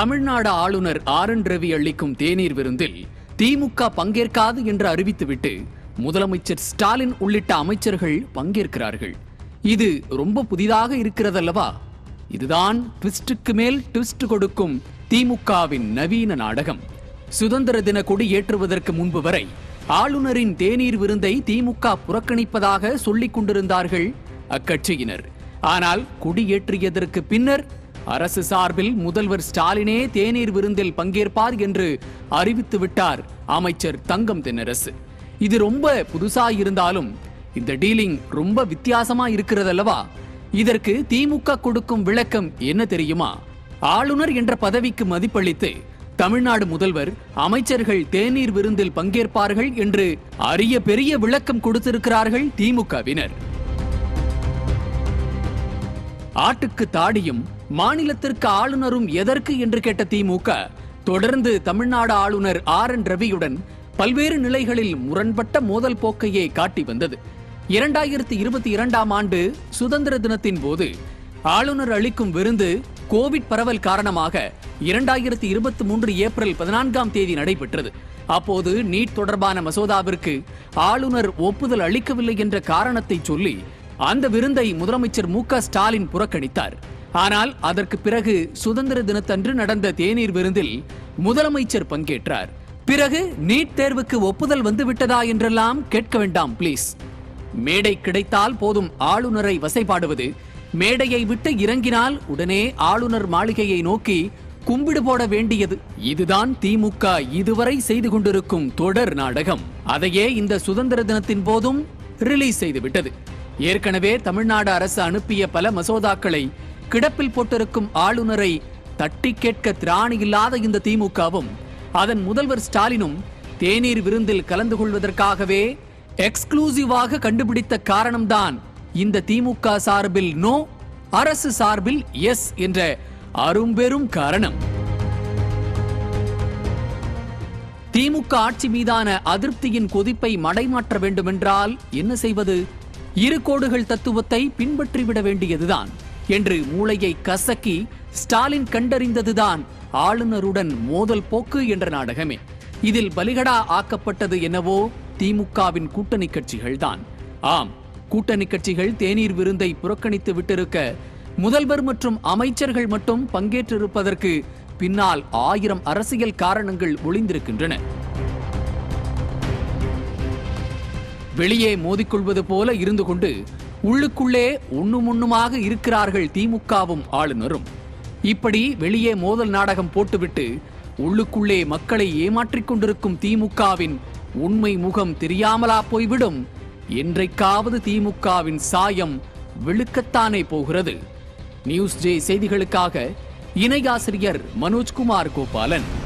தமிழ்நாடு ஆளுநர் R N Ravi அளிக்கும் தேநீர் விருந்தில் திமுக பங்கேற்காது என்று அறிவித்துவிட்டு முதலமைச்சர் ஸ்டாலின் உள்ளிட்ட அமைச்சர்கள் பங்கேற்கிறார்கள் இது ரொம்ப புதிதாக இருக்கிறதல்லவா இதுதான் ட்விஸ்டுக்கு மேல் ட்விஸ்ட் கொடுக்கும் திமுகவின் நவீன நாடகம் சுதந்திர தின கொடி ஏற்றுவதற்கு முன்பு வரை ஆளுநரின் தேநீர் விருந்தை திமுக புறக்கணிப்பதாக சொல்லிக் கொண்டிருந்தார்கள் அக்கட்சியினர் ஆனால் கொடி ஏற்றியதற்கு பின்னர் அரசு சார்பில் முதல்வர் ஸ்டாலினே தேநீர் விருந்தில் பங்கேற்பார் என்று அறிவித்து விட்டார் அமைச்சர் தங்கம் தென்னரசு இது ரொம்ப புதுசா இருந்தாலும் இந்த டீலிங் ரொம்ப வித்தியாசமா இருக்கிறதல்லவா இதற்கு திமுக கொடுக்கும் விளக்கம் என்ன தெரியுமா ஆளுநர் என்ற பதவிக்கு மதிப்பளித்து தமிழ்நாடு முதல்வர் அமைச்சர்கள் தேநீர் விருந்தில் பங்கேற்பார்கள் என்று அரிய பெரிய விளக்கம் கொடுத்திருக்கிறார்கள் திமுகவினர் ஆட்டுக்கு தாடியும் மாநிலத்திற்கு ஆளுநரும் எதற்கு என்று கேட்ட திமுக தொடர்ந்து தமிழ்நாடு ஆளுநர் ஆர் என் ரவியுடன் பல்வேறு நிலைகளில் முரண்பட்ட மோதல் போக்கையே காட்டி வந்தது இரண்டாயிரத்தி இருபத்தி இரண்டாம் ஆண்டு சுதந்திர தினத்தின் போது ஆளுநர் அளிக்கும் விருந்து கோவிட் பரவல் காரணமாக இரண்டாயிரத்தி இருபத்தி மூன்று ஏப்ரல் பதினான்காம் தேதி நடைபெற்றது அப்போது நீட் தொடர்பான மசோதாவிற்கு ஆளுநர் ஒப்புதல் அளிக்கவில்லை என்ற காரணத்தை சொல்லி அந்த விருந்தை முதலமைச்சர் மு க ஸ்டாலின் புறக்கணித்தார் ஆனால் அதற்கு பிறகு சுதந்திர தினத்தன்று நடந்த தேநீர் விருந்தில் முதலமைச்சர் பங்கேற்றார் பிறகு நீட் தேர்வுக்கு ஒப்புதல் வந்துவிட்டதா என்றெல்லாம் கேட்க வேண்டாம் ப்ளீஸ் மேடை கிடைத்தால் போதும் ஆளுநரை வசைபாடுவது மேடையை விட்டு இறங்கினால் உடனே ஆளுநர் மாளிகையை நோக்கி கும்பிடு போட வேண்டியது இதுதான் திமுக இதுவரை செய்து கொண்டிருக்கும் தொடர் நாடகம் அதையே இந்த சுதந்திர தினத்தின் போதும் ரிலீஸ் செய்துவிட்டது ஏற்கனவே தமிழ்நாடு அரசு அனுப்பிய பல மசோதாக்களை கிடப்பில் போட்டிருக்கும் ஆளுநரை தட்டி கேட்க திராணி இல்லாத இந்த திமுகவும் அதன் முதல்வர் ஸ்டாலினும் தேநீர் விருந்தில் கலந்து கொள்வதற்காகவே எக்ஸ்க்ளூசிவாக கண்டுபிடித்த காரணம்தான் இந்த திமுக சார்பில் நோ அரசு சார்பில் எஸ் என்ற அரும்பெரும் காரணம் திமுக ஆட்சி மீதான அதிருப்தியின் கொதிப்பை மடைமாற்ற வேண்டுமென்றால் என்ன செய்வது இரு கோடுகள் தத்துவத்தை பின்பற்றிவிட வேண்டியதுதான் என்று மூளையை கசக்கி ஸ்டாலின் கண்டறிந்ததுதான் ஆளுநருடன் மோதல் போக்கு என்ற நாடகமே இதில் பலிகடா ஆக்கப்பட்டது என்னவோ திமுகவின் கூட்டணி கட்சிகள்தான் ஆம் கூட்டணி கட்சிகள் தேநீர் விருந்தை புறக்கணித்து விட்டிருக்க முதல்வர் மற்றும் அமைச்சர்கள் மட்டும் பங்கேற்றிருப்பதற்கு பின்னால் ஆயிரம் அரசியல் காரணங்கள் ஒளிந்திருக்கின்றன வெளியே மோதிக்கொள்வது போல இருந்து கொண்டு உள்ளுக்குள்ளே ஒண்ணும் ஒண்ணுமாக இருக்கிறார்கள் திமுகவும் ஆளுநரும் இப்படி வெளியே மோதல் நாடகம் போட்டுவிட்டு உள்ளுக்குள்ளே மக்களை ஏமாற்றிக் கொண்டிருக்கும் திமுகவின் உண்மை முகம் தெரியாமலா போய்விடும் என்றைக்காவது திமுகவின் சாயம் வெளுக்கத்தானே போகிறது நியூஸ் ஜே செய்திகளுக்காக இணை ஆசிரியர் மனோஜ்குமார் கோபாலன்